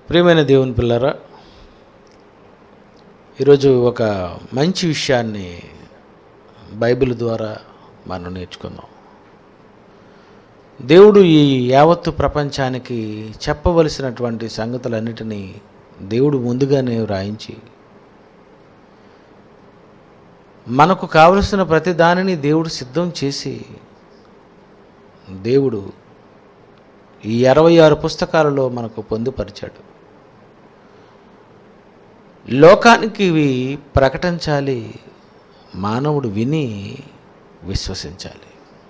ప్రియమైన దేవుని పిల్లరా ఈరోజు ఒక మంచి విషయాన్ని బైబిల్ ద్వారా మనం నేర్చుకుందాం దేవుడు ఈ యావత్తు ప్రపంచానికి చెప్పవలసినటువంటి సంగతులన్నిటినీ దేవుడు ముందుగానే వ్రాయించి మనకు కావలసిన ప్రతి దానిని దేవుడు సిద్ధం చేసి దేవుడు ఈ అరవై ఆరు పుస్తకాలలో మనకు పొందుపరిచాడు లోకానికి ఇవి ప్రకటించాలి మానవుడు విని విశ్వసించాలి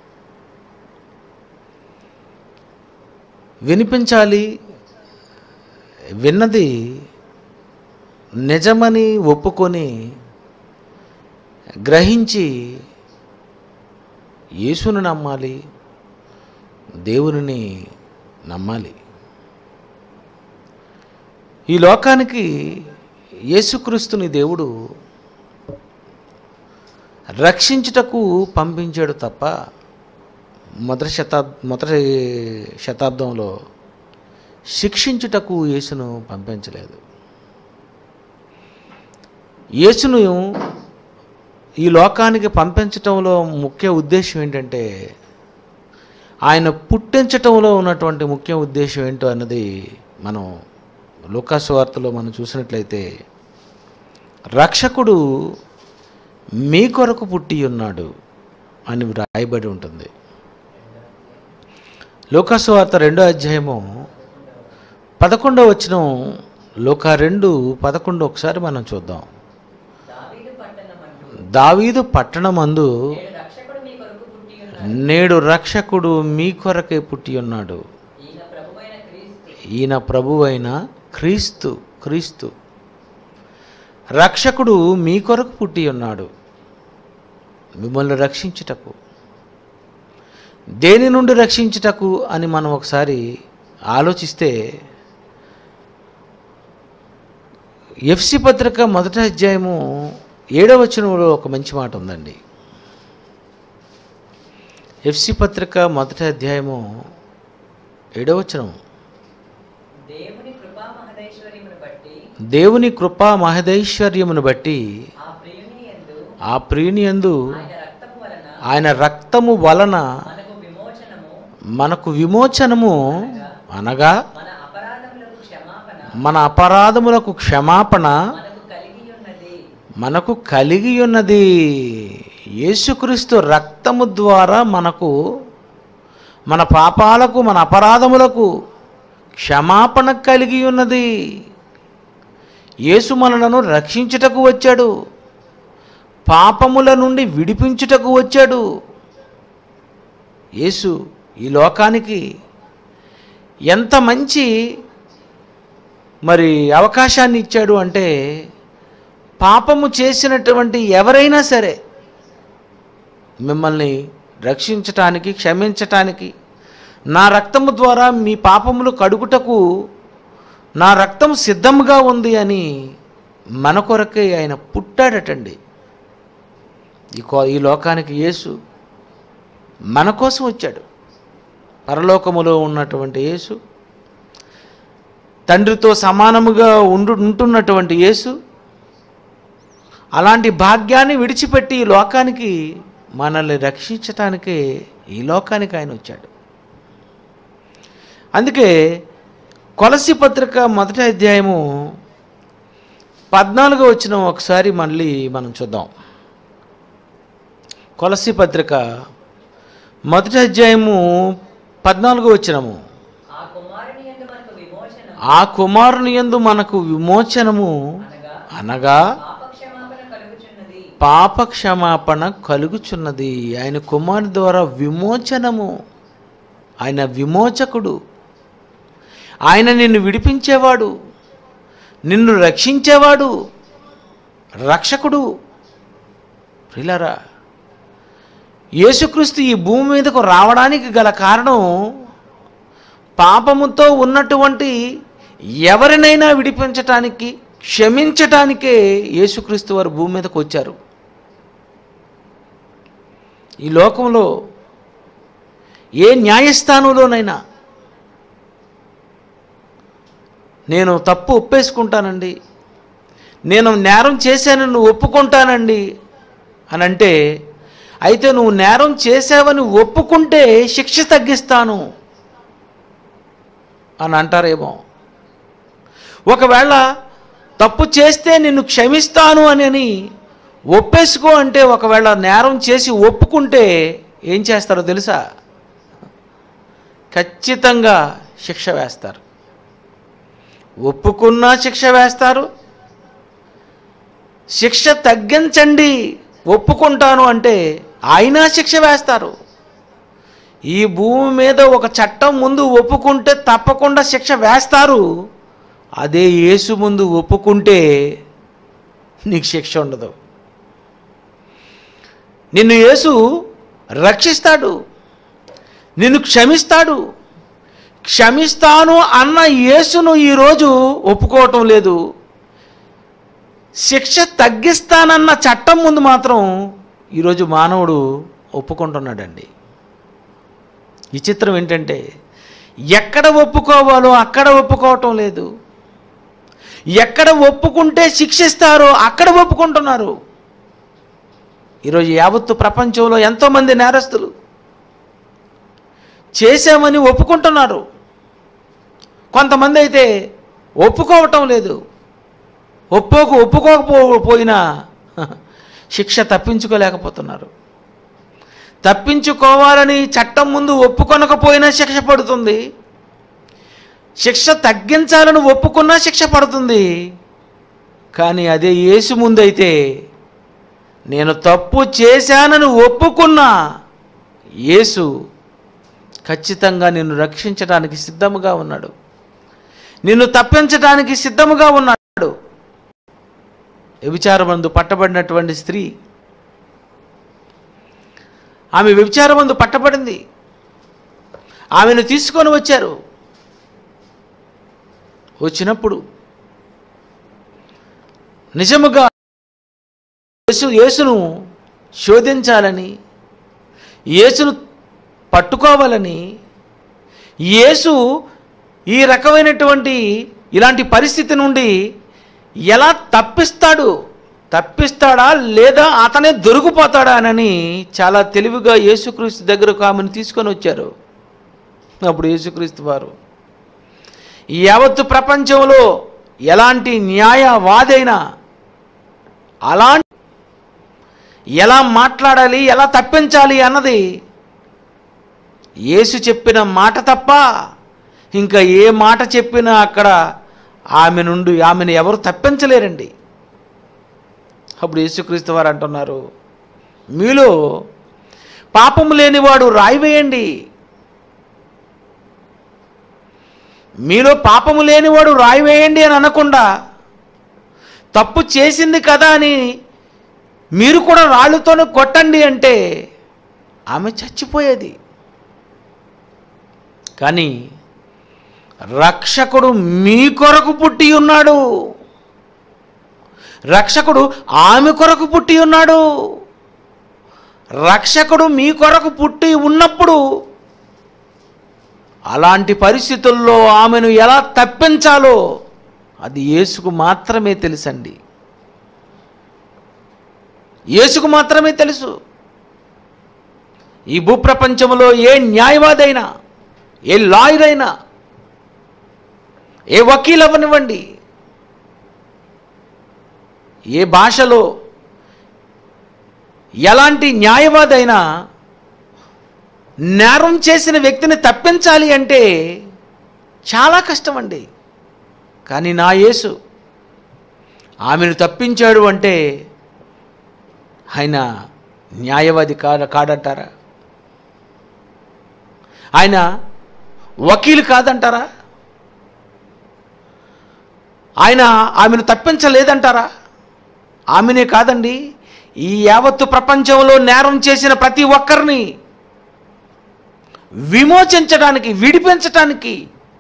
వినిపించాలి విన్నది నిజమని ఒప్పుకొని గ్రహించి యేసును నమ్మాలి దేవునిని నమ్మాలి ఈ లోకానికి యేసుక్రీస్తుని దేవుడు రక్షించుటకు పంపించాడు తప్ప మొదటి శతాబ్ మొదటి శతాబ్దంలో శిక్షించుటకు యేసును పంపించలేదు యేసును ఈ లోకానికి పంపించటంలో ముఖ్య ఉద్దేశం ఏంటంటే ఆయన పుట్టించటంలో ఉన్నటువంటి ముఖ్య ఉద్దేశం ఏంటో అన్నది మనం లూకాసు వార్తలో మనం చూసినట్లయితే రక్షకుడు మీ కొరకు పుట్టి ఉన్నాడు అని రాయబడి ఉంటుంది లూకాసు వార్త రెండో అధ్యాయము పదకొండో వచ్చిన లోక రెండు పదకొండు ఒకసారి మనం చూద్దాం దావీదు పట్టణమందు దావీదు పట్టణమందు నేడు రక్షకుడు మీ కొరకు పుట్టి ఉన్నాడు నేడు రక్షకుడు మీ కొరకే పుట్టి ఉన్నాడు ఈయన ప్రభువైన క్రీస్తు ఈయన ప్రభువైన క్రీస్తు క్రీస్తు రక్షకుడు మీ కొరకు పుట్టి ఉన్నాడు మిమ్మల్ని రక్షించుటకు దేని నుండి రక్షించుటకు అని మనం ఒకసారి ఆలోచిస్తే ఎఫ్సి పత్రిక మొదటి అధ్యాయము ఏడవ వచనంలో ఒక మంచి మాట ఉందండి ఎఫ్సి పత్రిక మొదటి అధ్యాయము ఏడవ వచనం దేవుని కృపా మహదైశ్వర్యమును బట్టి దేవుని కృపా మహదైశ్వర్యమును బట్టి ఆ ప్రియుని యందు ఆ ప్రియుని యందు ఆయన రక్తము వలన ఆయన రక్తము వలన మనకు విమోచనము మనకు విమోచనము అనగా మన అపరాధములకు క్షమాపణ మన అపరాధములకు క్షమాపణ మనకు కలిగి ఉన్నది మనకు కలిగి ఉన్నది యేసుక్రీస్తు రక్తము ద్వారా మనకు మన పాపాలకు మన అపరాధములకు క్షమాపణ కలిగి ఉన్నది యేసు మనలను రక్షించుటకు వచ్చాడు పాపముల నుండి విడిపించుటకు వచ్చాడు యేసు ఈ లోకానికి ఎంత మంచి మరి అవకాశాన్ని ఇచ్చాడు అంటే పాపము చేసినటువంటి ఎవరైనా సరే మిమ్మల్ని రక్షించటానికి క్షమించటానికి నా రక్తము ద్వారా మీ పాపములు కడుగుటకు నా రక్తం సిద్ధంగా ఉంది అని మన కొరకే ఆయన పుట్టాడటండి ఈ కో ఈ లోకానికి యేసు మన కోసం వచ్చాడు పరలోకములో ఉన్నటువంటి యేసు తండ్రితో సమానముగా ఉండు ఉంటున్నటువంటి యేసు అలాంటి భాగ్యాన్ని విడిచిపెట్టి ఈ లోకానికి మనల్ని రక్షించటానికే ఈ లోకానికి ఆయన వచ్చాడు అందుకే కొలసి పత్రిక మొదటి అధ్యాయము పద్నాలుగో వచ్చిన ఒకసారి మళ్ళీ మనం చూద్దాం కొలసి పత్రిక మొదటి అధ్యాయము పద్నాలుగో వచ్చినము ఆ కుమారుని యందు మనకు విమోచనము ఆ కుమారుని యందు మనకు విమోచనము అనగా అనగా పాపక్షమాపణ కలుగుచున్నది పాప క్షమాపణ కలుగుచున్నది ఆయన కుమారుని ద్వారా విమోచనము ఆయన విమోచకుడు ఆయన నిన్ను విడిపించేవాడు నిన్ను రక్షించేవాడు రక్షకుడు ప్రిలరా యేసుక్రీస్తు ఈ భూమి మీదకు రావడానికి గల కారణం పాపముతో ఉన్నటువంటి ఎవరినైనా విడిపించటానికి క్షమించటానికే యేసుక్రీస్తు వారు భూమి మీదకు వచ్చారు ఈ లోకంలో ఏ న్యాయస్థానంలోనైనా నేను తప్పు ఒప్పేసుకుంటానండి నేను నేరం చేశానని నువ్వు ఒప్పుకుంటానండి అని అంటే అయితే నువ్వు నేరం చేసావని ఒప్పుకుంటే శిక్ష తగ్గిస్తాను అని అంటారేమో ఒకవేళ తప్పు చేస్తే నిన్ను క్షమిస్తాను అని అని ఒప్పేసుకో అంటే ఒకవేళ నేరం చేసి ఒప్పుకుంటే ఏం చేస్తారో తెలుసా ఖచ్చితంగా శిక్ష వేస్తారు ఒప్పుకున్నా శిక్ష వేస్తారు శిక్ష తగ్గించండి ఒప్పుకుంటాను అంటే అయినా శిక్ష వేస్తారు ఈ భూమి మీద ఒక చట్టం ముందు ఒప్పుకుంటే తప్పకుండా శిక్ష వేస్తారు అదే యేసు ముందు ఒప్పుకుంటే నీకు శిక్ష ఉండదు నిన్ను యేసు రక్షిస్తాడు నిన్ను క్షమిస్తాడు క్షమిస్తాను అన్న యేసును ఈరోజు ఒప్పుకోవటం లేదు శిక్ష తగ్గిస్తానన్న చట్టం ముందు మాత్రం ఈరోజు మానవుడు ఒప్పుకుంటున్నాడండి విచిత్రం ఏంటంటే ఎక్కడ ఒప్పుకోవాలో అక్కడ ఒప్పుకోవటం లేదు ఎక్కడ ఒప్పుకుంటే శిక్షిస్తారో అక్కడ ఒప్పుకుంటున్నారు ఈరోజు యావత్తు ప్రపంచంలో ఎంతోమంది నేరస్తులు చేశామని ఒప్పుకుంటున్నారు కొంతమంది అయితే ఒప్పుకోవటం లేదు ఒప్పుకోకు ఒప్పుకోకపోయినా శిక్ష తప్పించుకోలేకపోతున్నారు తప్పించుకోవాలని చట్టం ముందు ఒప్పుకొనకపోయినా శిక్ష పడుతుంది శిక్ష తగ్గించాలని ఒప్పుకున్నా శిక్ష పడుతుంది కానీ అదే యేసు ముందైతే నేను తప్పు చేశానని ఒప్పుకున్నా యేసు ఖచ్చితంగా నిన్ను రక్షించడానికి సిద్ధముగా ఉన్నాడు నిన్ను తప్పించడానికి సిద్ధముగా ఉన్నాడు వ్యభిచారమందు పట్టబడినటువంటి స్త్రీ ఆమె వ్యభిచారమందు పట్టబడింది ఆమెను తీసుకొని వచ్చారు వచ్చినప్పుడు నిజముగా యేసు యేసును శోధించాలని యేసును పట్టుకోవాలని యేసు ఈ రకమైనటువంటి ఇలాంటి పరిస్థితి నుండి ఎలా తప్పిస్తాడు తప్పిస్తాడా లేదా అతనే దొరికిపోతాడా అని చాలా తెలివిగా యేసుక్రీస్తు దగ్గరకు ఆమెను తీసుకొని వచ్చారు అప్పుడు యేసుక్రీస్తు వారు యావత్తు ప్రపంచంలో ఎలాంటి న్యాయవాదైనా అలాంటి ఎలా మాట్లాడాలి ఎలా తప్పించాలి అన్నది యేసు చెప్పిన మాట తప్ప ఇంకా ఏ మాట చెప్పినా అక్కడ ఆమె నుండి ఆమెను ఎవరు తప్పించలేరండి అప్పుడు యేసుక్రీస్తు వారు అంటున్నారు మీలో పాపము లేనివాడు రాయి వేయండి మీలో పాపము లేనివాడు రాయి వేయండి అని అనకుండా తప్పు చేసింది కదా అని మీరు కూడా రాళ్ళతోనే కొట్టండి అంటే ఆమె చచ్చిపోయేది కానీ రక్షకుడు మీ కొరకు పుట్టి ఉన్నాడు రక్షకుడు ఆమె కొరకు పుట్టి ఉన్నాడు రక్షకుడు మీ కొరకు పుట్టి ఉన్నప్పుడు అలాంటి పరిస్థితుల్లో ఆమెను ఎలా తప్పించాలో అది యేసుకు మాత్రమే తెలుసండి యేసుకు మాత్రమే తెలుసు ఈ భూప్రపంచంలో ఏ న్యాయవాదైనా ఏ లాయర్ అయినా ఏ వకీల్ అవ్వనివ్వండి ఏ భాషలో ఎలాంటి న్యాయవాదైనా నేరం చేసిన వ్యక్తిని తప్పించాలి అంటే చాలా కష్టం అండి కానీ నా యేసు ఆమెను తప్పించాడు అంటే ఆయన న్యాయవాది కాడ కాడంటారా ఆయన వకీలు కాదంటారా ఆయన ఆమెను తప్పించలేదంటారా ఆమెనే కాదండి ఈ యావత్తు ప్రపంచంలో నేరం చేసిన ప్రతి ఒక్కరిని విమోచించడానికి విడిపించటానికి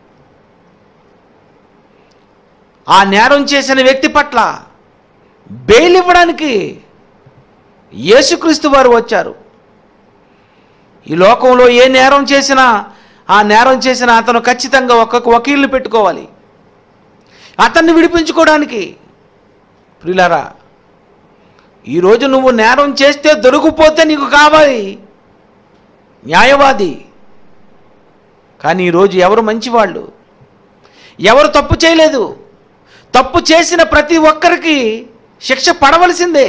ఆ నేరం చేసిన వ్యక్తి పట్ల బెయిల్ ఇవ్వడానికి యేసుక్రీస్తు వారు వచ్చారు ఈ లోకంలో ఏ నేరం చేసినా ఆ నేరం చేసిన అతను ఖచ్చితంగా ఒక్కొక్క వకీల్ని పెట్టుకోవాలి అతన్ని విడిపించుకోవడానికి ప్రియులారా ఈరోజు నువ్వు నేరం చేస్తే దొరికిపోతే నీకు కావాలి న్యాయవాది కానీ ఈరోజు ఎవరు మంచివాళ్ళు ఎవరు తప్పు చేయలేదు తప్పు చేసిన ప్రతి ఒక్కరికి శిక్ష పడవలసిందే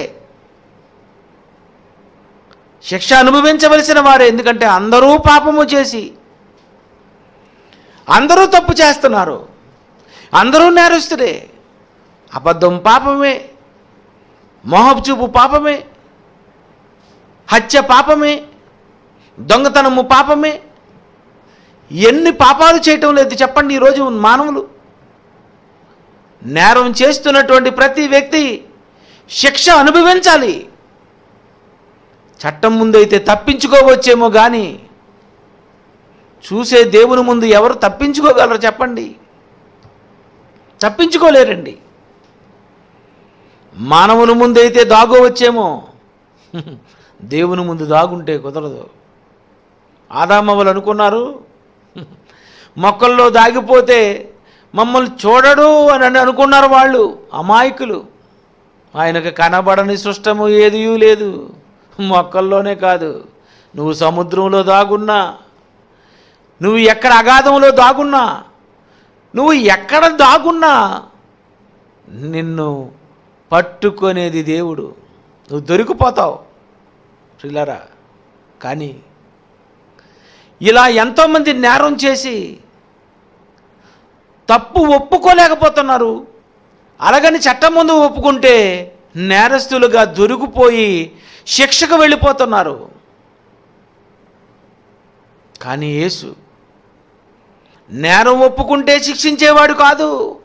శిక్ష అనుభవించవలసిన వారే ఎందుకంటే అందరూ పాపము చేసి అందరూ తప్పు చేస్తున్నారు అందరూ నేరస్తుడే అబద్ధం పాపమే మోహపు చూపు పాపమే హత్య పాపమే దొంగతనము పాపమే ఎన్ని పాపాలు చేయటం లేదు చెప్పండి ఈరోజు మానవులు నేరం చేస్తున్నటువంటి ప్రతి వ్యక్తి శిక్ష అనుభవించాలి చట్టం ముందైతే తప్పించుకోవచ్చేమో కానీ చూసే దేవుని ముందు ఎవరు తప్పించుకోగలరు చెప్పండి తప్పించుకోలేరండి మానవుని ముందైతే దాగోవచ్చేమో దేవుని ముందు దాగుంటే కుదరదు ఆదామవ్వలు అనుకున్నారు మొక్కల్లో దాగిపోతే మమ్మల్ని చూడడు అని అనుకున్నారు వాళ్ళు అమాయకులు ఆయనకు కనబడని సృష్టము ఏదీ లేదు మొక్కల్లోనే కాదు నువ్వు సముద్రంలో దాగున్నా నువ్వు ఎక్కడ అగాధంలో దాగున్నా నువ్వు ఎక్కడ దాగున్నా నిన్ను పట్టుకునేది దేవుడు నువ్వు దొరికిపోతావు ప్రిల్లరా కానీ ఇలా ఎంతోమంది నేరం చేసి తప్పు ఒప్పుకోలేకపోతున్నారు అలాగని చట్టం ముందు ఒప్పుకుంటే నేరస్తులుగా దొరికిపోయి శిక్షకు వెళ్ళిపోతున్నారు కానీ యేసు నేరం ఒప్పుకుంటే శిక్షించేవాడు కాదు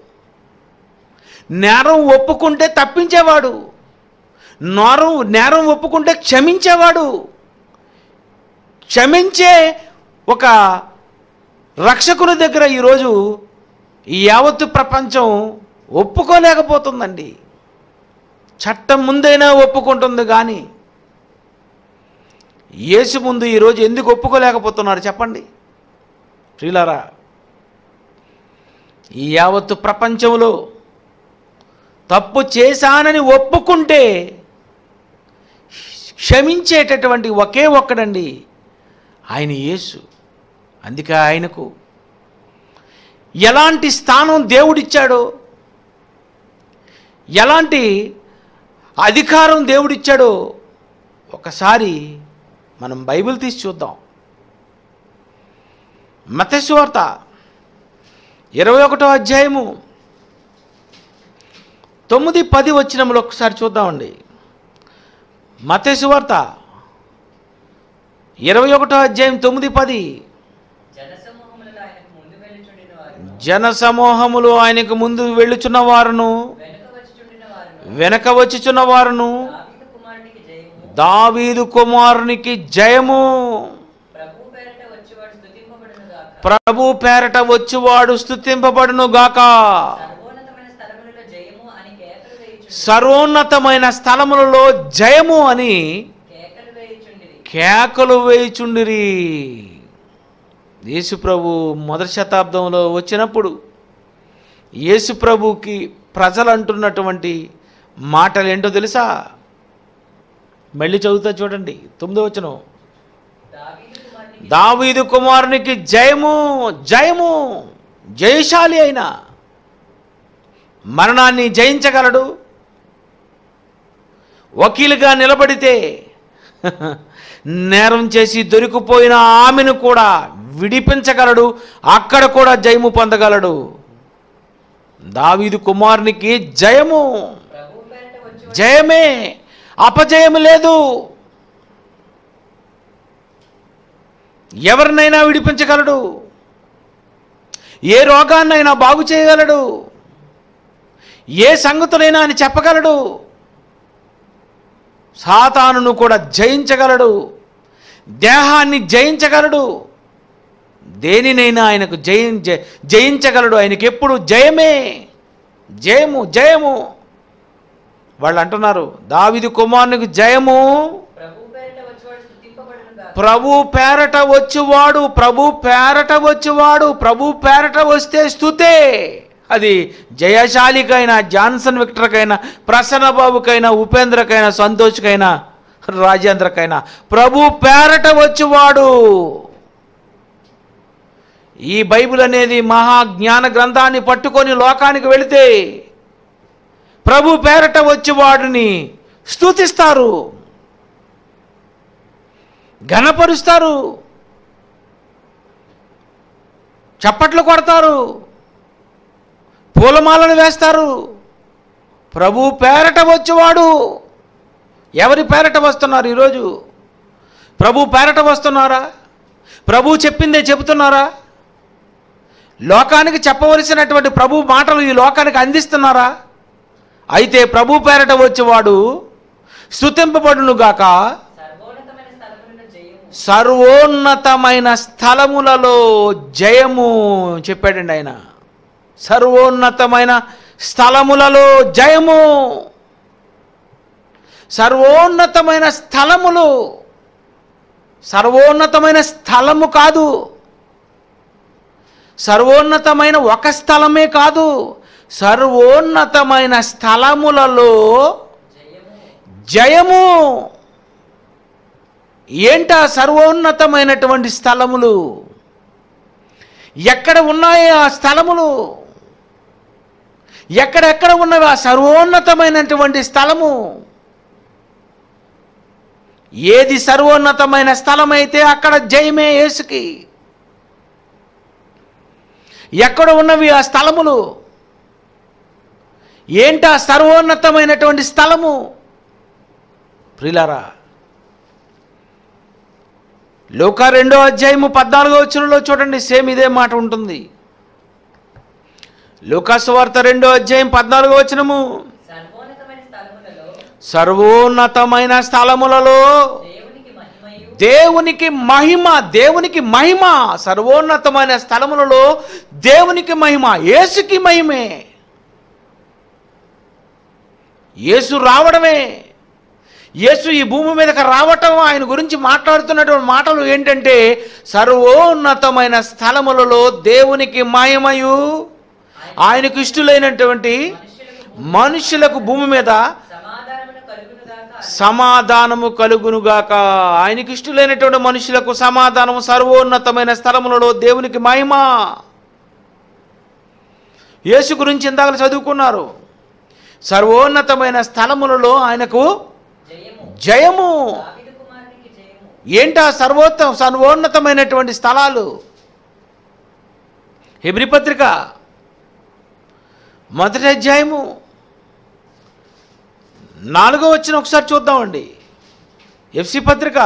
నేరం ఒప్పుకుంటే తప్పించేవాడు నేరం నేరం ఒప్పుకుంటే క్షమించేవాడు క్షమించే ఒక రక్షకుని దగ్గర ఈరోజు ఈ యావత్తు ప్రపంచం ఒప్పుకోలేకపోతుందండి చట్టం ముందైనా ఒప్పుకుంటుంది కానీ యేసు ముందు ఈరోజు ఎందుకు ఒప్పుకోలేకపోతున్నారు చెప్పండి ప్రియులారా ఈ యావత్తు ప్రపంచంలో తప్పు చేశానని ఒప్పుకుంటే క్షమించేటటువంటి ఒకే ఒక్కడండి ఆయన యేసు అందుకే ఆయనకు ఎలాంటి స్థానం దేవుడిచ్చాడో ఎలాంటి అధికారం దేవుడిచ్చాడో ఒకసారి మనం బైబిల్ తీసి చూద్దాం మతస్వార్త ఇరవై ఒకటో అధ్యాయము తొమ్మిది పది వచ్చినములు ఒకసారి చూద్దామండి మతేసువార్త ఇరవై ఒకటో అధ్యాయం తొమ్మిది పది జనసమూహములలో ఆయనకు ముందు వెళ్ళుచుండిన వారు జన సమూహములు ఆయనకు ముందు వెళ్ళుచున్న వారును వెనుక వచ్చుచుండిన వారు వెనక వచ్చుచున్న వారును దావీదు కుమారునికి జయము దావీదు కుమారునికి జయము ప్రభు పేరట వచ్చేవాడు స్తుతింపబడును గాక ప్రభు పేరట వచ్చువాడు స్థుతింపబడును గాక సర్వోన్నతమైన స్థలములలో జయము అని కేకలు వేయుచుండి సర్వోన్నతమైన స్థలములలో జయము అని కేకలు వేయుచుండిరి కేకలు వేయుచుండిరి యేసుప్రభు మొదటి శతాబ్దంలో వచ్చినప్పుడు యేసుప్రభుకి ప్రజలు అంటున్నటువంటి మాటలు ఏంటో తెలుసా మళ్ళీ చదువుతా చూడండి తొమ్మిదో వచనం దావీదు కుమారునికి దావీదు కుమారునికి జయము జయము జయశాలి అయిన మరణాన్ని జయించగలడు వకీలుగా నిలబడితే నేరం చేసి దొరికిపోయిన ఆమెను కూడా విడిపించగలడు అక్కడ కూడా జయము పొందగలడు దావీదు కుమారునికి జయము ప్రభు పేరట వచ్చేవాడు జయమే అపజయము లేదు ఎవరినైనా విడిపించగలడు ఏ రోగాన్నైనా బాగు చేయగలడు ఏ సంగతులైనా అని చెప్పగలడు సాతానును కూడా జయించగలడు దేహాన్ని జయించగలడు దేనినైనా ఆయనకు జయించ జయించగలడు ఆయనకి ఎప్పుడు జయమే జయము జయము వాళ్ళు అంటున్నారు దావిది కుమారునికి జయము ప్రభు పేరట వచ్చేవాడు స్తుతింపబడును గాక ప్రభు పేరట వచ్చువాడు ప్రభు పేరట వచ్చువాడు ప్రభు పేరట వస్తే స్థుతే అది జయశాలికైనా జాన్సన్ విక్టర్కైనా ప్రసన్నబాబుకైనా ఉపేంద్రకైనా సంతోష్కైనా రాజేంద్రకైనా ప్రభు పేరట వచ్చేవాడు ఈ బైబిల్ అనేది మహా జ్ఞాన గ్రంథాన్ని పట్టుకొని లోకానికి వెళితే ప్రభు పేరట వచ్చేవాడిని స్తుతిస్తారు ఘనపరుస్తారు చప్పట్లు కొడతారు పూలమాలను వేస్తారు ప్రభు పేరట వచ్చేవాడు ఎవరి పేరట వస్తున్నారు ఈరోజు ప్రభు పేరట వస్తున్నారా ప్రభు చెప్పిందే చెబుతున్నారా లోకానికి చెప్పవలసినటువంటి ప్రభు మాటలు ఈ లోకానికి అందిస్తున్నారా అయితే ప్రభు పేరట వచ్చేవాడు స్తుతింపబడునుగాక సర్వోన్నతమైన స్థలములలో జయము సర్వోన్నతమైన స్థలములలో జయము చెప్పాడండి ఆయన సర్వోన్నతమైన స్థలములలో జయము సర్వోన్నతమైన స్థలములు సర్వోన్నతమైన స్థలము కాదు సర్వోన్నతమైన ఒక స్థలమే కాదు సర్వోన్నతమైన స్థలములలో జయము జయము ఏంటా సర్వోన్నతమైనటువంటి స్థలములు ఎక్కడ ఉన్నాయి ఆ స్థలములు ఎక్కడెక్కడ ఉన్నవి ఆ సర్వోన్నతమైనటువంటి స్థలము ఏది సర్వోన్నతమైన స్థలమైతే అక్కడ జయమే యేసుకి ఎక్కడ ఉన్నవి ఆ స్థలములు ఏంటా సర్వోన్నతమైనటువంటి స్థలము ప్రిలారా లోక రెండో అధ్యాయము పద్నాలుగో వచనంలో చూడండి సేమ్ ఇదే మాట ఉంటుంది లోకాసువార్త రెండో అధ్యాయం పద్నాలుగో వచనము సర్వోన్నతమైన స్థలములలో సర్వోన్నతమైన స్థలములలో దేవునికి మహిమయు దేవునికి మహిమ దేవునికి మహిమ సర్వోన్నతమైన స్థలములలో దేవునికి మహిమ యేసుకి మహిమే యేసు రావడమే యేసు ఈ భూమి మీదకి రావటం ఆయన గురించి మాట్లాడుతున్నటువంటి మాటలు ఏంటంటే సర్వోన్నతమైన స్థలములలో దేవునికి మహిమయు ఆయనకు ఇష్టలైనటువంటి మనుషులకు మనుషులకు భూమి మీద సమాధానమును కలుగునుగాక సమాధానము కలుగునుగాక ఆయనకి ఇష్టలైనటువంటి మనుషులకు సమాధానము సర్వోన్నతమైన స్థలములలో దేవునికి మహిమ యేసు గురించి ఇందాక చదువుకున్నారు సర్వోన్నతమైన స్థలములలో ఆయనకు జయము జయము దావీదు కుమారునికి జయము ఏంటా సర్వోత్త సర్వోన్నతమైనటువంటి స్థలాలు హెబ్రి పత్రిక మొదటి అధ్యాయము నాలుగో వచ్చిన ఒకసారి చూద్దామండి ఎఫ్సి పత్రిక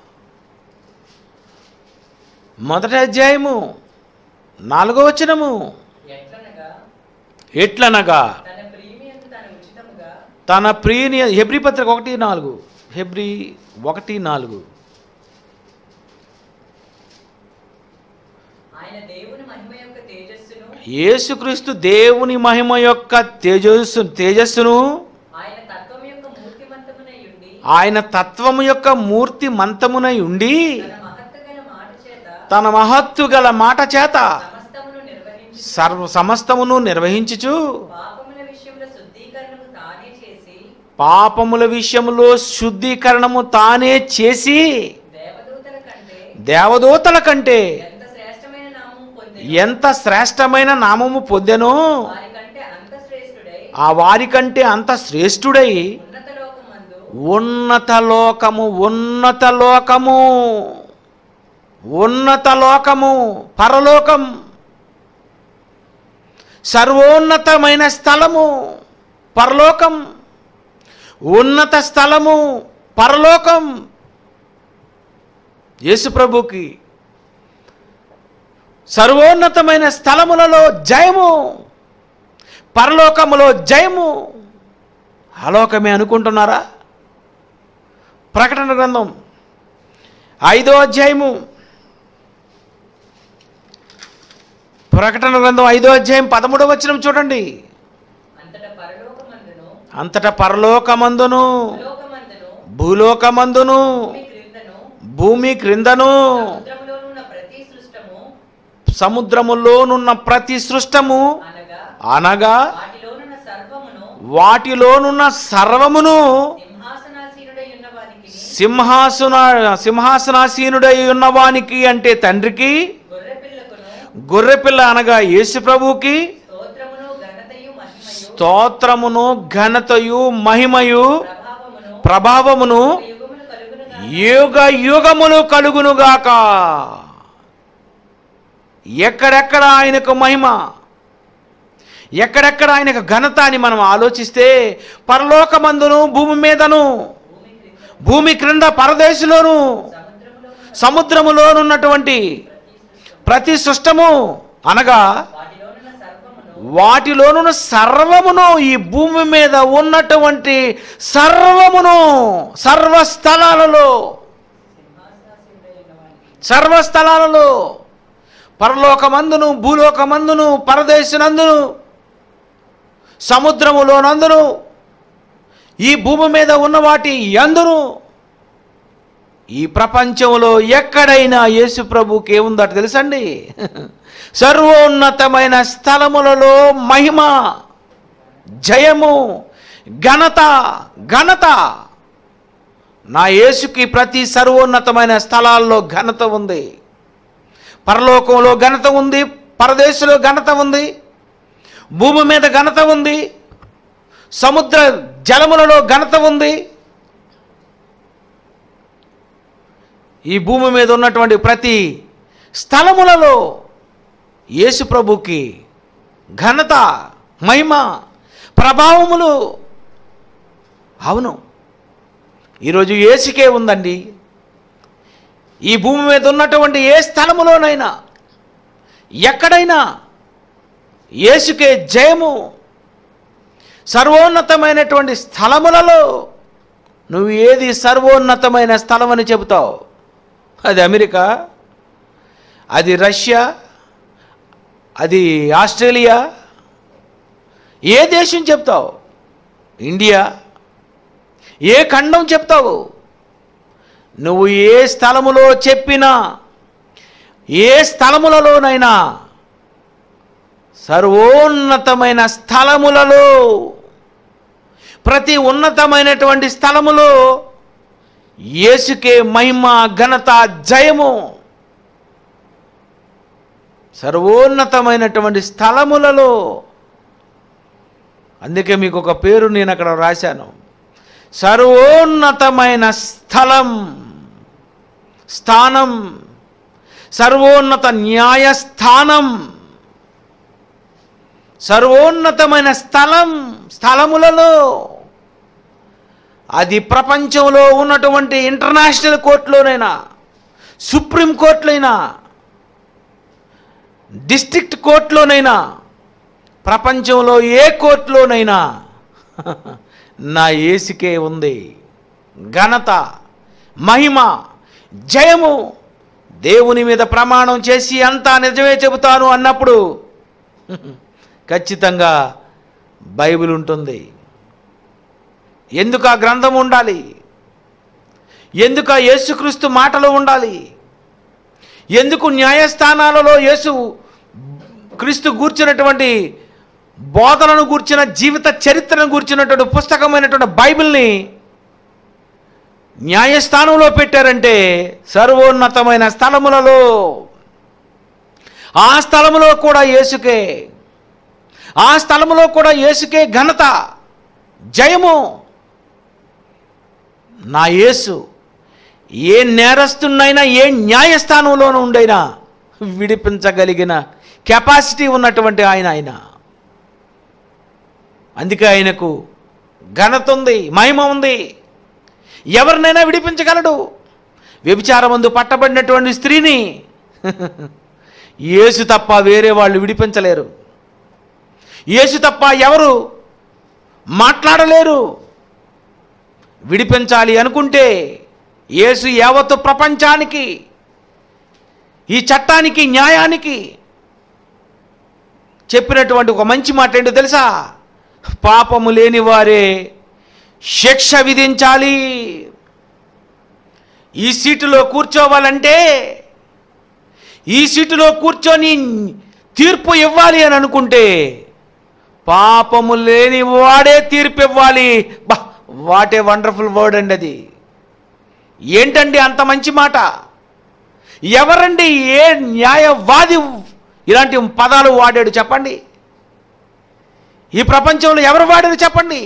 మొదటి అధ్యాయము నాలుగో వచనము ఎట్లనగా ఎట్లనగా తన ప్రీమియందు తన ఉచితముగా తన ప్రియుని హెబ్రి పత్రిక ఒకటి నాలుగు హెబ్రి ఒకటి నాలుగు ఆయన దేవుని మహిమ యొక్క తేజస్సును యేసుక్రీస్తు దేవుని మహిమ యొక్క తేజస్సు తేజస్సును ఆయన తత్వం యొక్క మూర్తిమంతమునై ఉండి ఆయన తత్వము యొక్క మూర్తి మంతమునై ఉండి తన మహత్తు గల మాట చేత తన మహత్తు గల మాట చేత సమస్తమును నిర్వహించి సర్వ సమస్తమును నిర్వహించుచు పాపముల విషయంలో శుద్ధీకరణము తానే చేసి పాపముల విషయములో శుద్ధీకరణము తానే చేసి దేవదూతల కంటే దేవదూతల కంటే ఎంత శ్రేష్టమైన నామము పొంది ఎంత శ్రేష్టమైన నామము పొందెనో వారి కంటే అంత శ్రేష్ఠుడై ఆ వారికంటే అంత శ్రేష్ఠుడై ఉన్నత లోకమందు ఉన్నత లోకము ఉన్నత లోకము ఉన్నత లోకము పరలోకం సర్వోన్నతమైన స్థలము పరలోకం ఉన్నత స్థలము పరలోకం యేసుప్రభుకి సర్వోన్నతమైన స్థలములలో జయము పరలోకములో జయము ఆలోకమే అనుకుంటున్నారా ప్రకటన గ్రంథం ఐదో అధ్యాయము ప్రకటన గ్రంథం ఐదో అధ్యాయం పదమూడవ వచనం చూడండి అంతట పరలోకమందును అంతటా పరలోకమందును లోకమందును భూలోకమందును భూమి క్రిందను భూమి క్రిందను సముద్రములోనున్న ప్రతి సృష్టము సముద్రములోనున్న ప్రతి సృష్టము అనగా అనగా వాటిలోనున్న సర్వమును వాటిలోనున్న సర్వమును సింహాసనాసీనుడై ఉన్న వానికి సింహాసన సింహాసనాసీనుడై ఉన్నవానికి అంటే తండ్రికి గొర్రె పిల్లకును గొర్రెపిల్ల అనగా యేసు ప్రభువుకి స్తోత్రమును ఘనతయు మహిమయు స్తోత్రమును ఘనతయు మహిమయు ప్రభావమును ప్రభావమును యుగములు కలుగునుగా యుగ యుగములు కలుగునుగాక ఎక్కడెక్కడ ఆయనకు మహిమ ఎక్కడెక్కడ ఆయనకు ఘనత అని మనం ఆలోచిస్తే పరలోకమందును భూమి మీదను భూమి క్రింద భూమి క్రింద పరదేశంలోను సముద్రములో సముద్రములోనున్నటువంటి ప్రతి సృష్టము అనగా వాటిలోనున్న సర్వమును వాటిలోనున్న సర్వమును ఈ భూమి మీద ఉన్నటువంటి సర్వమును సర్వస్థలాలలో సింహాసనాసీనుడై ఉన్న వానికి సర్వస్థలాలలో పరలోకమందును భూలోకమందును పరదేశనందును సముద్రములోనందును ఈ భూమి మీద ఉన్న వాటి ఎందును ఈ ప్రపంచంలో ఎక్కడైనా యేసు ప్రభుకి ఏముందట తెలుసండి సర్వోన్నతమైన స్థలములలో మహిమ జయము ఘనత ఘనత నా యేసుకి ప్రతి సర్వోన్నతమైన స్థలాల్లో ఘనత ఉంది పరలోకంలో ఘనత ఉంది పరదేశంలో ఘనత ఉంది భూమి మీద ఘనత ఉంది సముద్ర జలములలో ఘనత ఉంది ఈ భూమి మీద ఉన్నటువంటి ప్రతి స్థలములలో యేసు ప్రభుకి ఘనత మహిమ ప్రభావములు అవును ఈరోజు ఏసుకే ఉందండి ఈ భూమి మీద ఉన్నటువంటి ఏ స్థలములోనైనా ఎక్కడైనా యేసుకే జయము సర్వోన్నతమైనటువంటి స్థలములలో నువ్వు ఏది సర్వోన్నతమైన స్థలం అని చెబుతావు అది అమెరికా అది రష్యా అది ఆస్ట్రేలియా ఏ దేశం చెప్తావు ఇండియా ఏ ఖండం చెప్తావు నువ్వు ఏ స్థలములో చెప్పినా ఏ స్థలములలోనైనా సర్వోన్నతమైన స్థలములలో ప్రతి ఉన్నతమైనటువంటి స్థలములో యేసుకే మహిమ ఘనత జయము సర్వోన్నతమైనటువంటి స్థలములలో అందుకే మీకు ఒక పేరు నేను అక్కడ రాశాను సర్వోన్నతమైన స్థలం స్థానం సర్వోన్నత న్యాయస్థానం సర్వోన్నతమైన స్థలం స్థలములలో అది ప్రపంచంలో ఉన్నటువంటి ఇంటర్నేషనల్ కోర్టులోనైనా సుప్రీం కోర్టులైనా డిస్ట్రిక్ట్ కోర్టులోనైనా ప్రపంచంలో ఏ కోర్టులోనైనా నా ఏసుకే ఉంది ఘనత మహిమ జయము దేవుని మీద ప్రమాణం చేసి అంతా నిజమే చెబుతాను అన్నప్పుడు ఖచ్చితంగా బైబిల్ ఉంటుంది ఎందుకు ఆ గ్రంథం ఉండాలి ఎందుకు ఆ యేసుక్రీస్తు మాటలు ఉండాలి ఎందుకు న్యాయస్థానాలలో యేసు క్రీస్తు గూర్చినటువంటి బోధనను గూర్చిన జీవిత చరిత్రను గూర్చినటువంటి పుస్తకమైనటువంటి బైబిల్ని న్యాయస్థానంలో పెట్టారంటే సర్వోన్నతమైన స్థలములలో ఆ స్థలములో కూడా యేసుకే ఆ స్థలములో కూడా యేసుకే ఘనత జయము నా యేసు ఏ నేరస్తున్నైనా ఏ న్యాయస్థానంలోనూ ఉండైనా విడిపించగలిగిన కెపాసిటీ ఉన్నటువంటి ఆయన ఆయన అందుకే ఆయనకు ఘనత ఉంది మహిమ ఉంది ఎవరినైనా విడిపించగలడు వ్యభిచారమందు పట్టబడినటువంటి స్త్రీని యేసు తప్ప వేరే వాళ్ళు విడిపించలేరు యేసు తప్ప ఎవరు మాట్లాడలేరు విడిపించాలి అనుకుంటే యేసు యావత్తు ప్రపంచానికి ఈ చట్టానికి న్యాయానికి చెప్పినటువంటి ఒక మంచి మాట ఏంటో తెలుసా పాపము లేని వారే శిక్ష విధించాలి ఈ సీటులో కూర్చోవాలంటే ఈ సీటులో కూర్చొని తీర్పు ఇవ్వాలి అని అనుకుంటే పాపము లేని వాడే తీర్పు ఇవ్వాలి బా వాట్ ఏ వండర్ఫుల్ వర్డ్ అండి అది ఏంటండి అంత మంచి మాట ఎవరండి ఏ న్యాయవాది ఇలాంటి పదాలు వాడాడు చెప్పండి ఈ ప్రపంచంలో ఎవరు వాడారు చెప్పండి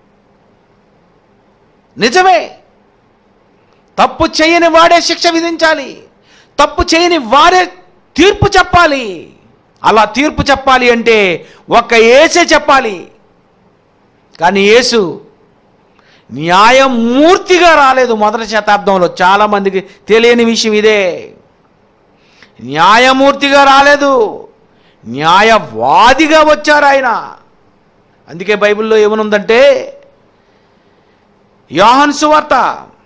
నిజమే తప్పు చేయని వాడే శిక్ష విధించాలి తప్పు చేయని వారే తీర్పు చెప్పాలి అలా తీర్పు చెప్పాలి అంటే ఒక్క ఏసే చెప్పాలి కానీ యేసు న్యాయమూర్తిగా రాలేదు మొదటి శతాబ్దంలో చాలామందికి తెలియని విషయం ఇదే న్యాయమూర్తిగా రాలేదు న్యాయవాదిగా వచ్చారు ఆయన అందుకే బైబిల్లో ఏమనుందంటే యోహన్ సువార్త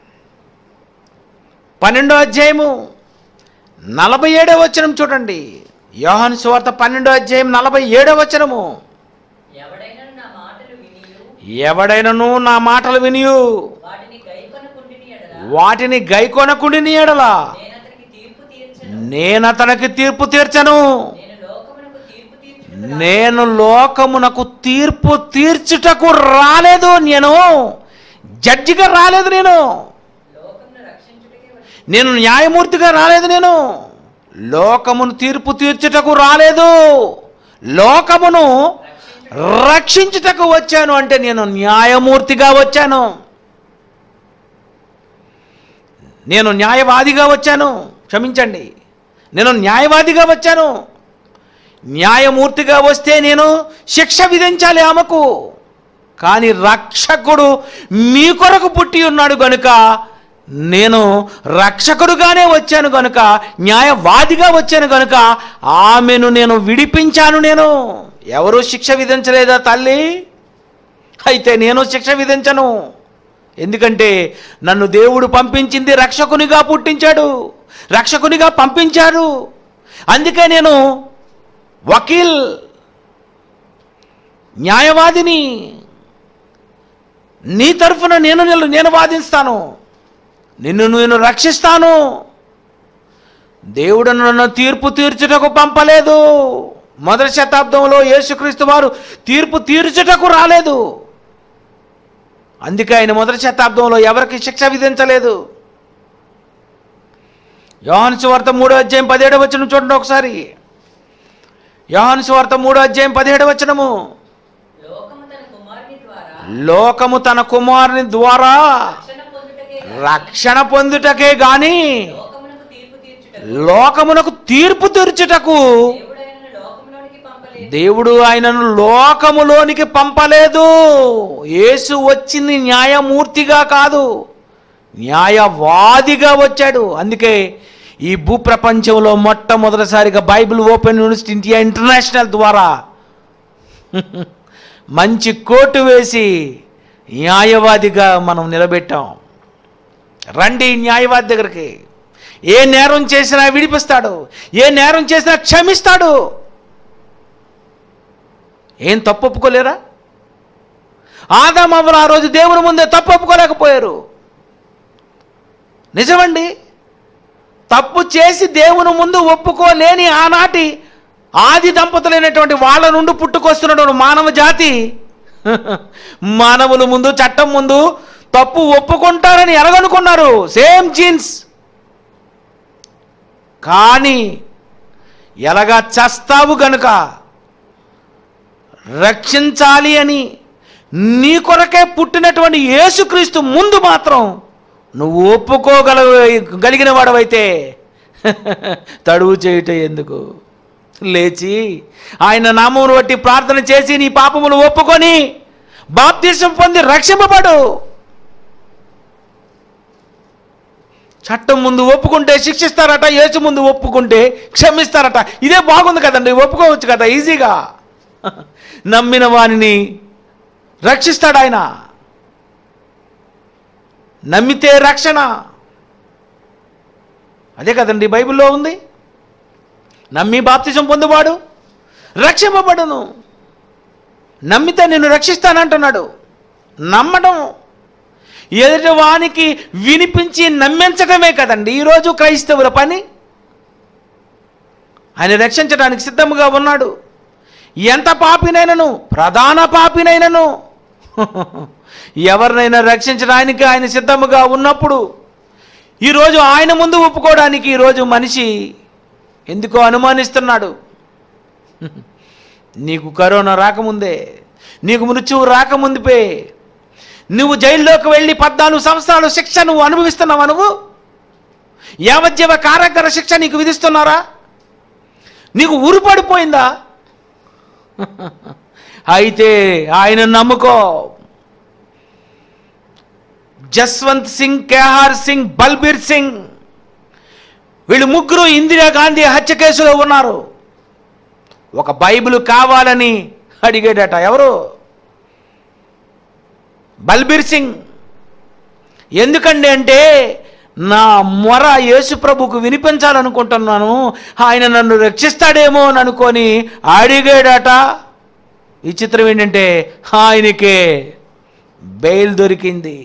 పన్నెండో అధ్యాయము నలభై ఏడో వచనం చూడండి యోహాను సువార్త పన్నెండో అధ్యాయం నలభై ఏడో వచనము ఎవడైనా నా మాటలు వినియు ఎవడైనను నా మాటలు వినియు వాటిని గైకొనకుండిని ఎడల వాటిని గైకొనకుండిని ఎడల నేను అతనికి తీర్పు తీర్చను నేనతనికి తీర్పు తీర్చను నేను లోకమునకు తీర్పు తీర్చుటకు నేను లోకమునకు తీర్పు తీర్చుటకు రాలేదు నేను జడ్జిగా రాలేదు నేను లోకమును రక్షించుటకే వచ్చి నేను న్యాయమూర్తిగా రాలేదు నేను లోకమును తీర్పు తీర్చుటకు రాలేదు లోకమును రక్షించుటకు వచ్చాను అంటే నేను న్యాయమూర్తిగా వచ్చాను నేను న్యాయవాదిగా వచ్చాను క్షమించండి నేను న్యాయవాదిగా వచ్చాను న్యాయమూర్తిగా వస్తే నేను శిక్ష విధించాలి ఆమెకు కానీ రక్షకుడు మీ కొరకు పుట్టి ఉన్నాడు గనుక నేను రక్షకుడుగానే వచ్చాను గనుక న్యాయవాదిగా వచ్చాను గనుక ఆమెను నేను విడిపించాను నేను ఎవరు శిక్ష విధించలేదా తల్లి అయితే నేను శిక్ష విధించను ఎందుకంటే నన్ను దేవుడు పంపించింది రక్షకునిగా పుట్టించాడు రక్షకునిగా పంపించాడు అందుకే నేను వకీల్ న్యాయవాదిని నీ తరఫున నేను నిన్ను- నేను వాదిస్తాను నిన్ను నేను రక్షిస్తాను దేవుడు నన్ను తీర్పు తీర్చుటకు పంపలేదు మొదటి శతాబ్దంలో యేసుక్రీస్తు వారు తీర్పు తీర్చుటకు రాలేదు అందుకే ఆయన మొదటి శతాబ్దంలో ఎవరికి శిక్ష విధించలేదు యోహాను సువార్త మూడో అధ్యాయం పదిహేడు వచనం చూడండి ఒకసారి యోహాను సువార్త మూడో అధ్యాయం పదిహేడు వచనము లోకము తన కుమారుని ద్వారా లోకము తన కుమారుని ద్వారా రక్షణ పొందుటకే రక్షణ పొందుటకే గాని లోకమునకు తీర్పు తీర్చుటకు లోకమునకు తీర్పు తీర్చుటకు దేవుడైన లోకములోనికి పంపలేదు దేవుడు ఆయనను లోకములోనికి పంపలేదు యేసు వచ్చింది న్యాయమూర్తిగా కాదు న్యాయవాదిగా వచ్చాడు అందుకే ఈ భూప్రపంచంలో మొట్టమొదటిసారిగా Bible open university India international ద్వారా మంచి కోటు వేసి న్యాయవాదిగా మనం నిలబెట్టాం రండి న్యాయవాది దగ్గరికి ఏ నేరం చేసినా విడిపిస్తాడు ఏ నేరం చేసినా క్షమిస్తాడు ఏం తప్పు ఒప్పుకోలేరా ఆదామవ్వలు ఆ రోజు దేవుని ముందే తప్పు ఒప్పుకోలేకపోయారు నిజమండి తప్పు చేసి దేవుని ముందు ఒప్పుకోలేని ఆనాటి ఆది దంపతులైనటువంటి వాళ్ళ నుండి పుట్టుకొస్తున్నటువంటి మానవ జాతి మానవుల ముందు చట్టం ముందు తప్పు ఒప్పుకుంటారని ఎలాగనుకున్నారు సేమ్ జీన్స్ కానీ ఎలాగా చస్తావు గనుక రక్షించాలి అని నీ కొరకే పుట్టినటువంటి యేసుక్రీస్తు ముందు మాత్రం నువ్వు ఒప్పుకోగల గలిగిన వాడవైతే తడువు చేయుట ఎందుకు లేచి ఆయన నామమును బట్టి ప్రార్థన చేసి నీ పాపములు ఒప్పుకొని బాప్తీసం పొంది రక్షింపబడు చట్టం ముందు ఒప్పుకుంటే శిక్షిస్తారట యేసు ముందు ఒప్పుకుంటే క్షమిస్తారట ఇదే బాగుంది కదండి ఒప్పుకోవచ్చు కదా ఈజీగా నమ్మిన వానిని రక్షిస్తాడు ఆయన నమ్మితే రక్షణ అదే కదండి బైబిల్లో ఉంది నమ్మి బాప్తిజం పొందువాడు రక్షింపబడును నమ్మితే నిన్ను రక్షిస్తానంటున్నాడు నమ్మడం ఎదుటి వానికి వినిపించి నమ్మించడమే కదండి ఈరోజు క్రైస్తవుల పని ఆయన రక్షించడానికి సిద్ధముగా ఉన్నాడు ఎంత పాపినైనను ప్రధాన పాపినైనను ఎవరినైనా రక్షించడానికి ఆయన సిద్ధముగా ఉన్నప్పుడు ఈరోజు ఆయన ముందు ఒప్పుకోవడానికి ఈరోజు మనిషి ఎందుకో అనుమానిస్తున్నాడు నీకు కరోనా రాకముందే నీకు మృత్యువు రాకముందుపే నువ్వు జైల్లోకి వెళ్ళి పద్నాలుగు సంవత్సరాలు శిక్ష నువ్వు అనుభవిస్తున్నావా నువ్వు యావజ్జీవ కారాగార శిక్ష నీకు విధిస్తున్నారా నీకు ఊరుపడిపోయిందా అయితే ఆయన నమ్ముకో జస్వంత్ సింగ్ కేహార్ సింగ్ బల్బీర్ సింగ్ వీళ్ళు ముగ్గురు ఇందిరాగాంధీ హత్య కేసులో ఉన్నారు ఒక బైబిల్ కావాలని అడిగాడట ఎవరు బల్బీర్ సింగ్ ఎందుకండి అంటే నా మొర యేసు ప్రభుకు వినిపించాలనుకుంటున్నాను ఆయన నన్ను రక్షిస్తాడేమో అని అనుకొని అడిగాడట విచిత్రం ఏంటంటే ఆయనకే బెయిల్ దొరికింది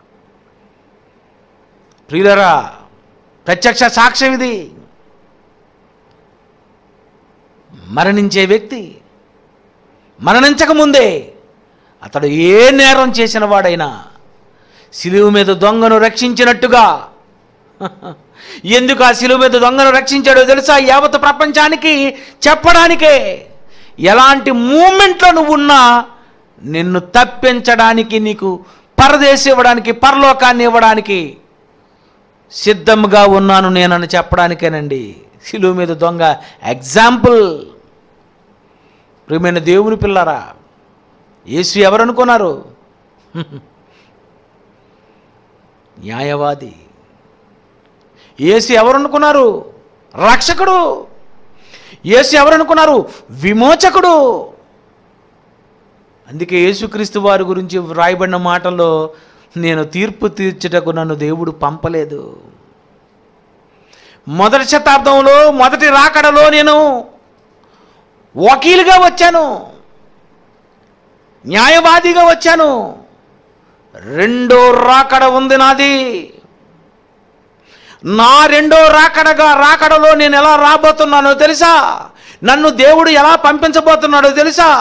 ప్రియులరా ప్రత్యక్ష సాక్ష్యం ఇది మరణించే వ్యక్తి మరణించక ముందే అతడు ఏ నేరం చేసిన వాడైనా సిలువు మీద దొంగను రక్షించినట్టుగా ఎందుకు ఆ సిలువు మీద దొంగను రక్షించాడో తెలుసా యావత్ ప్రపంచానికి చెప్పడానికే ఎలాంటి మూమెంట్లో నువ్వు ఉన్నా నిన్ను తప్పించడానికి నీకు పరదేశం ఇవ్వడానికి పరలోకాన్ని ఇవ్వడానికి సిద్ధంగా ఉన్నాను నేనని చెప్పడానికేనండి సిలువు మీద దొంగ ఎగ్జాంపుల్ ప్రియమైన దేవుని పిల్లరా యేసు ఎవరనుకున్నారు న్యాయవాది యేసు ఎవరనుకున్నారు రక్షకుడు యేసు ఎవరనుకున్నారు విమోచకుడు అందుకే యేసుక్రీస్తు వారి గురించి వ్రాయబడిన మాటల్లో నేను తీర్పు తీర్చుటకు నన్ను దేవుడు పంపలేదు మొదటి శతాబ్దంలో మొదటి రాకడలో నేను వకీలుగా వచ్చాను న్యాయవాదిగా వచ్చాను రెండో రాకడ ఉంది నాది నా రెండో రాకడగా రాకడలో నేను ఎలా రాబోతున్నానో తెలుసా నన్ను దేవుడు ఎలా పంపించబోతున్నాడో తెలుసా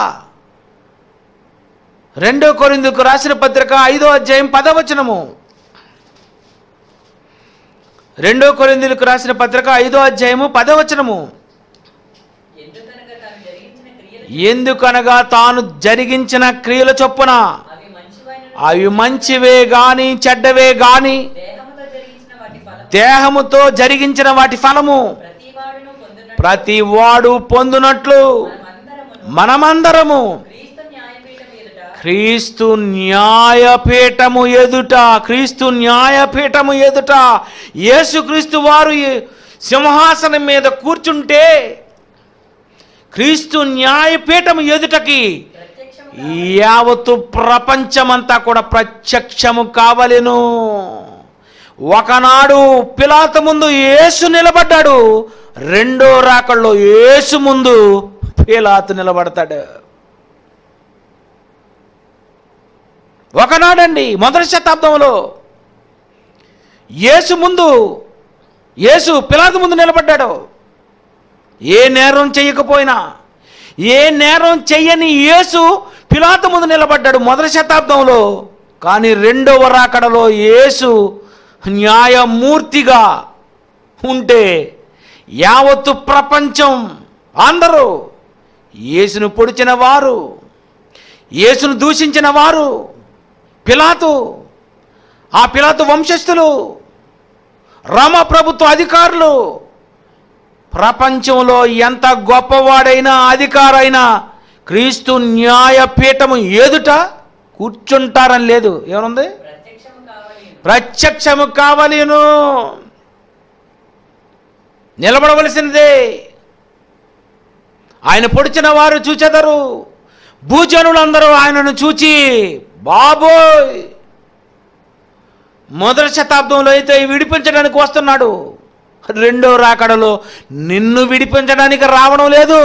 రెండో కొరిందుకు రాసిన పత్రిక ఐదో అధ్యాయం పదవచనము రెండో కొరిందులకు రాసిన పత్రిక ఐదో అధ్యాయము పదవచనము ఎందుకనగా తాను జరిగించిన క్రియలు ఎందుకనగా తాను జరిగించిన క్రియల చొప్పున అవి మంచివైన అవి మంచివే గాని చెడ్డవే గాని దేహముతో జరిగించిన వాటి ఫలం దేహముతో జరిగించిన వాటి ఫలము ప్రతి వాడును పొందిన ప్రతి వాడు పొందునట్లు మనమందరమును మనమందరము క్రీస్తు న్యాయపీఠం ఎదుట క్రీస్తు న్యాయపీఠము ఎదుట క్రీస్తు న్యాయపీఠము ఎదుట యేసుక్రీస్తు వారు ఈ సింహాసనం మీద కూర్చుంటే క్రీస్తు న్యాయపీఠము ఎదుటకి ప్రత్యక్షము యావత్తు ప్రపంచమంతా కూడా ప్రత్యక్షము కావలెను ఒకనాడు పిలాత ముందు యేసు నిలబడ్డాడు రెండో రాకల్లో యేసు ముందు పిలాతు నిలబడతాడు ఒకనాడండి మొదటి శతాబ్దంలో యేసు ముందు యేసు పిలాతు ముందు నిలబడ్డాడు ఏ నేరం చేయకపోయినా ఏ నేరం చెయ్యని యేసు పిలాతు ముందు నిలబడ్డాడు మొదటి శతాబ్దంలో కానీ రెండవ రాకడలో యేసు న్యాయమూర్తిగా ఉంటే యావత్తు ప్రపంచం అందరూ యేసును పొడిచిన వారు యేసును దూషించిన వారు పిలాతు ఆ పిలాతు వంశస్థులు రామ ప్రభుత్వ అధికారులు ప్రపంచంలో ఎంత గొప్పవాడైనా అధికారైనా క్రీస్తు న్యాయపీఠము ఎదుట కూర్చుంటారని లేదు ఏమనుంది ప్రత్యక్షము కావాలి ప్రత్యక్షము కావలేను నిలబడవలసినదే ఆయన పొడిచిన వారు చూచెదరు భూజనులందరూ ఆయనను చూచి బాబోయ్ మొదటి శతాబ్దంలో అయితే విడిపించడానికి వస్తున్నాడు రెండో రాకడలో నిన్ను విడిపించడానికి రావడం లేదు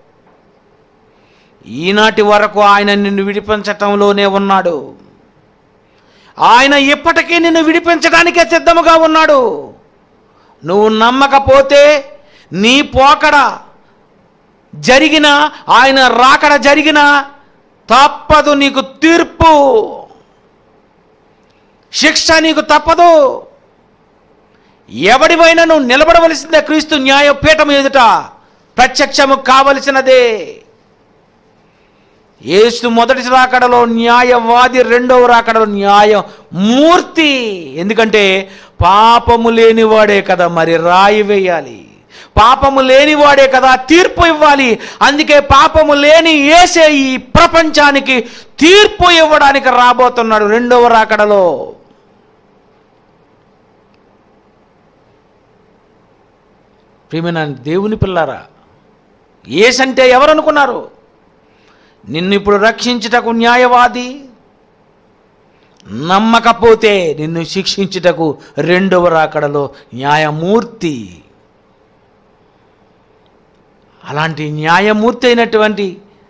ఈనాటి వరకు ఆయన నిన్ను విడిపించటంలోనే ఉన్నాడు ఆయన ఇప్పటికీ నిన్ను విడిపించడానికే సిద్ధముగా ఉన్నాడు నువ్వు నమ్మకపోతే నీ పోకడ జరిగిన ఆయన రాకడ జరిగిన తప్పదు నీకు తీర్పు శిక్ష నీకు తప్పదు ఎవడివైనా నువ్వు నిలబడవలసిందే క్రీస్తు న్యాయపీఠం ఎదుట ప్రత్యక్షము కావలసినదే యేసు మొదటి రాకడలో న్యాయవాది రెండవ రాకడలో న్యాయ మూర్తి ఎందుకంటే పాపము లేనివాడే కదా మరి రాయి వేయాలి పాపము లేనివాడే కదా తీర్పు ఇవ్వాలి అందుకే పాపము లేని ఏసే ఈ ప్రపంచానికి తీర్పు ఇవ్వడానికి రాబోతున్నాడు రెండవ రాకడలో ప్రియమైన దేవుని పిల్లారా ఏసంటే ఎవరు అనుకున్నారు నిన్ను ఇప్పుడు రక్షించుటకు న్యాయవాది నమ్మకపోతే నిన్ను శిక్షించుటకు రెండవ రాకడలో న్యాయమూర్తి అలాంటి న్యాయమూర్తి అయినటువంటి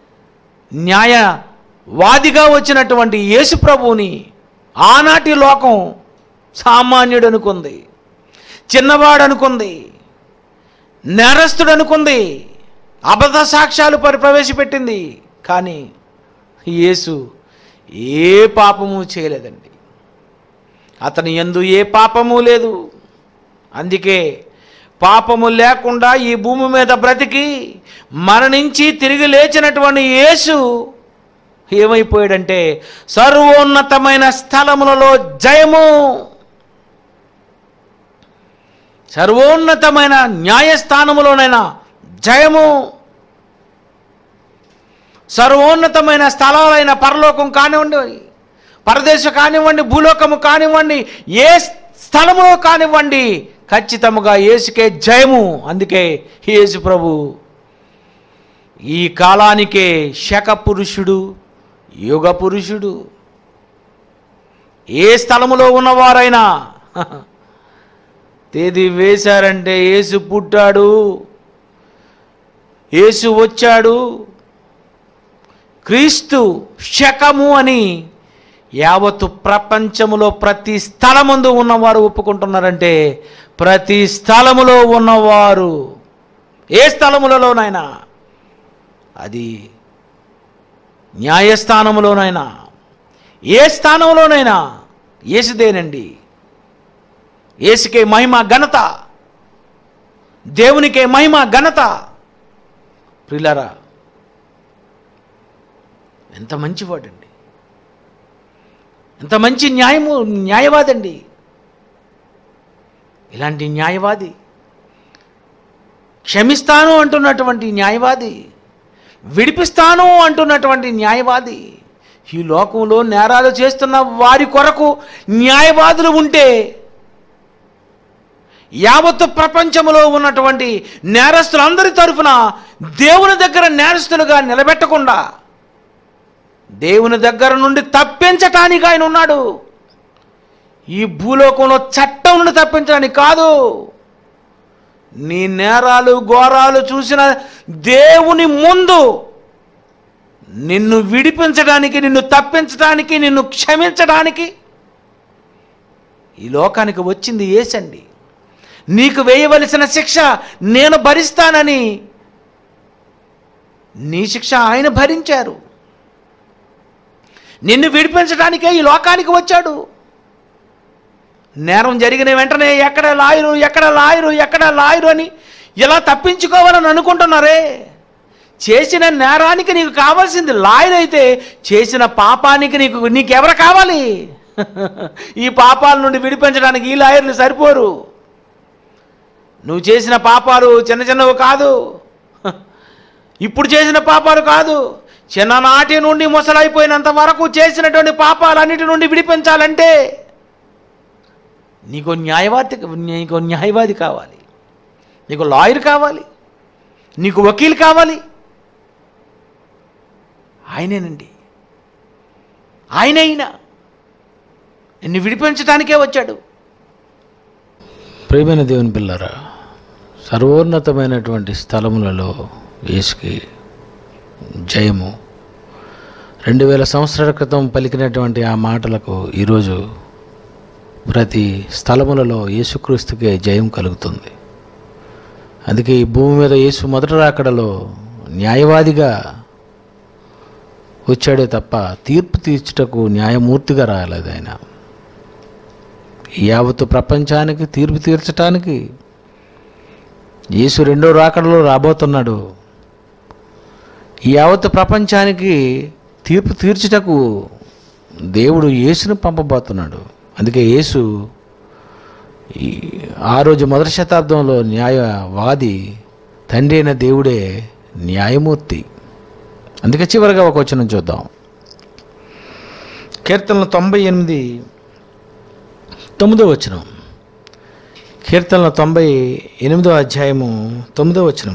న్యాయవాదిగా వచ్చినటువంటి యేసు ప్రభువుని ఆనాటి లోకం సామాన్యుడు అనుకుంది చిన్నవాడు అనుకుంది నేరస్తుడు అనుకుంది అబద్ధ సాక్ష్యాలు పరి ప్రవేశపెట్టింది కానీ యేసు ఏ పాపము చేయలేదండి అతని ఎందు ఏ పాపము లేదు అందుకే పాపము లేకుండా ఈ భూమి మీద బ్రతికి మరణించి తిరిగి లేచినటువంటి యేసు ఏమైపోయాడంటే సర్వోన్నతమైన స్థలములలో జయము సర్వోన్నతమైన న్యాయస్థానములోనైనా జయము సర్వోన్నతమైన స్థలాలైన పరలోకం కానివ్వండి పరదేశ కానివ్వండి భూలోకము కానివ్వండి ఏ స్థలములో కానివ్వండి ఖచ్చితముగా యేసుకే జయము అందుకే యేసు ప్రభు ఈ కాలానికే శక పురుషుడు యుగ పురుషుడు ఏ స్థలములో ఉన్నవారైనా తేదీ వేశారంటే యేసు పుట్టాడు యేసు వచ్చాడు క్రీస్తు శకము అని యావత్తు ప్రపంచములో ప్రతి స్థలముందు ఉన్నవారు ఒప్పుకుంటున్నారంటే ప్రతి స్థలములో ఉన్నవారు ఏ స్థలములలోనైనా అది న్యాయస్థానములోనైనా ఏ స్థానంలోనైనా ఏసుదేనండి ఏసుకే మహిమ ఘనత దేవునికే మహిమ ఘనత ప్రిలరా ఎంత మంచివాడండి ఎంత మంచి న్యాయము న్యాయవాదండి ఇలాంటి న్యాయవాది క్షమిస్తాను అంటున్నటువంటి న్యాయవాది విడిపిస్తాను అంటున్నటువంటి న్యాయవాది ఈ లోకంలో నేరాలు చేస్తున్న వారి కొరకు న్యాయవాదులు ఉంటే యావత్తు ప్రపంచములో ఉన్నటువంటి నేరస్తులందరి తరఫున దేవుని దగ్గర నేరస్తులుగా నిలబెట్టకుండా దేవుని దగ్గర నుండి తప్పించటానికి ఆయన ఉన్నాడు ఈ భూలోకంలో చట్టం నుండి తప్పించడానికి కాదు నీ నేరాలు ఘోరాలు చూసిన దేవుని ముందు నిన్ను విడిపించడానికి నిన్ను తప్పించడానికి నిన్ను క్షమించడానికి ఈ లోకానికి వచ్చింది ఏసండి నీకు వేయవలసిన శిక్ష నేను భరిస్తానని నీ శిక్ష ఆయన భరించారు నిన్ను విడిపించడానికే ఈ లోకానికి వచ్చాడు నేరం జరిగిన వెంటనే ఎక్కడ లాయరు ఎక్కడ లాయరు ఎక్కడ లాయరు అని ఇలా తప్పించుకోవాలని అనుకుంటున్నారే చేసిన నేరానికి నీకు కావాల్సింది లాయర్ అయితే చేసిన పాపానికి నీకు నీకెవరు కావాలి ఈ పాపాల నుండి విడిపించడానికి ఈ లాయర్లు సరిపోరు నువ్వు చేసిన పాపాలు చిన్న చిన్నవి కాదు ఇప్పుడు చేసిన పాపాలు కాదు చిన్ననాటి నుండి ముసలైపోయినంత వరకు చేసినటువంటి పాపాలన్నిటి నుండి విడిపించాలంటే నీకు న్యాయవాది నీకు న్యాయవాది కావాలి నీకు లాయర్ కావాలి నీకు వకీల్ కావాలి ఆయనేనండి ఆయనైనా నిన్ను విడిపించడానికే వచ్చాడు ప్రియమైన దేవుని పిల్లరా సర్వోన్నతమైనటువంటి స్థలములలో యేసుకి జయము రెండు వేల సంవత్సరాల క్రితం పలికినటువంటి ఆ మాటలకు ఈరోజు ప్రతి స్థలములలో యేసుక్రీస్తుకే జయం కలుగుతుంది అందుకే ఈ భూమి మీద యేసు మొదట రాకడలో న్యాయవాదిగా వచ్చాడే తప్ప తీర్పు తీర్చుటకు న్యాయమూర్తిగా రాలేదు ఆయన ఈ యావత్తు ప్రపంచానికి తీర్పు తీర్చటానికి యేసు రెండో రాకడలో రాబోతున్నాడు ఈ యావత్తు ప్రపంచానికి తీర్పు తీర్చుటకు దేవుడు యేసును పంపబోతున్నాడు అందుకే యేసు ఈ ఆ రోజు మొదటి శతాబ్దంలో న్యాయవాది తండ్రి అయిన దేవుడే న్యాయమూర్తి అందుకే చివరిగా ఒక వచనం చూద్దాం కీర్తనలు తొంభై ఎనిమిది తొమ్మిదో వచనం కీర్తనల తొంభై ఎనిమిదో అధ్యాయము తొమ్మిదో వచనం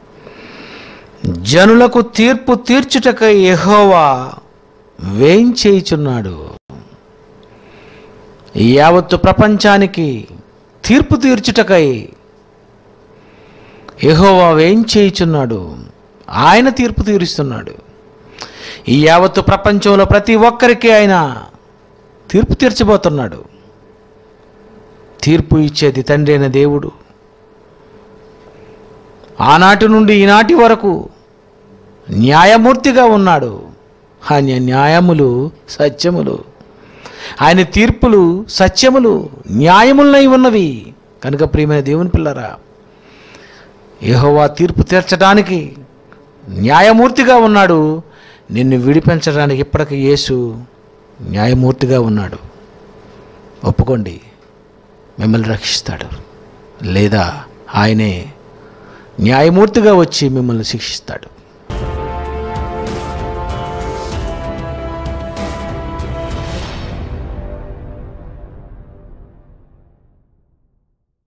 జనులకు తీర్పు తీర్చుటకై యెహోవా వేయించేయుచున్నాడు ఈ యావత్తు ప్రపంచానికి తీర్పు తీర్చుటకై యెహోవా వేయించేయుచున్నాడు ఆయన తీర్పు తీరుస్తున్నాడు ఈ యావత్తు ప్రపంచంలో ప్రతి ఒక్కరికి ఆయన తీర్పు తీర్చబోతున్నాడు తీర్పు ఇచ్చేది తండ్రి అయిన దేవుడు ఆనాటి నుండి ఈనాటి వరకు న్యాయమూర్తిగా ఉన్నాడు ఆయన న్యాయములు సత్యములు ఆయన తీర్పులు సత్యములు న్యాయములనై ఉన్నవి కనుక ప్రియమైన దేవుని పిల్లరా యెహోవా తీర్పు తీర్చడానికి న్యాయమూర్తిగా ఉన్నాడు నిన్ను విడిపించడానికి ఇప్పటికి యేసు న్యాయమూర్తిగా ఉన్నాడు ఒప్పుకోండి మిమ్మల్ని రక్షిస్తాడు లేదా ఆయనే న్యాయమూర్తిగా వచ్చి మిమ్మల్ని శిక్షిస్తాడు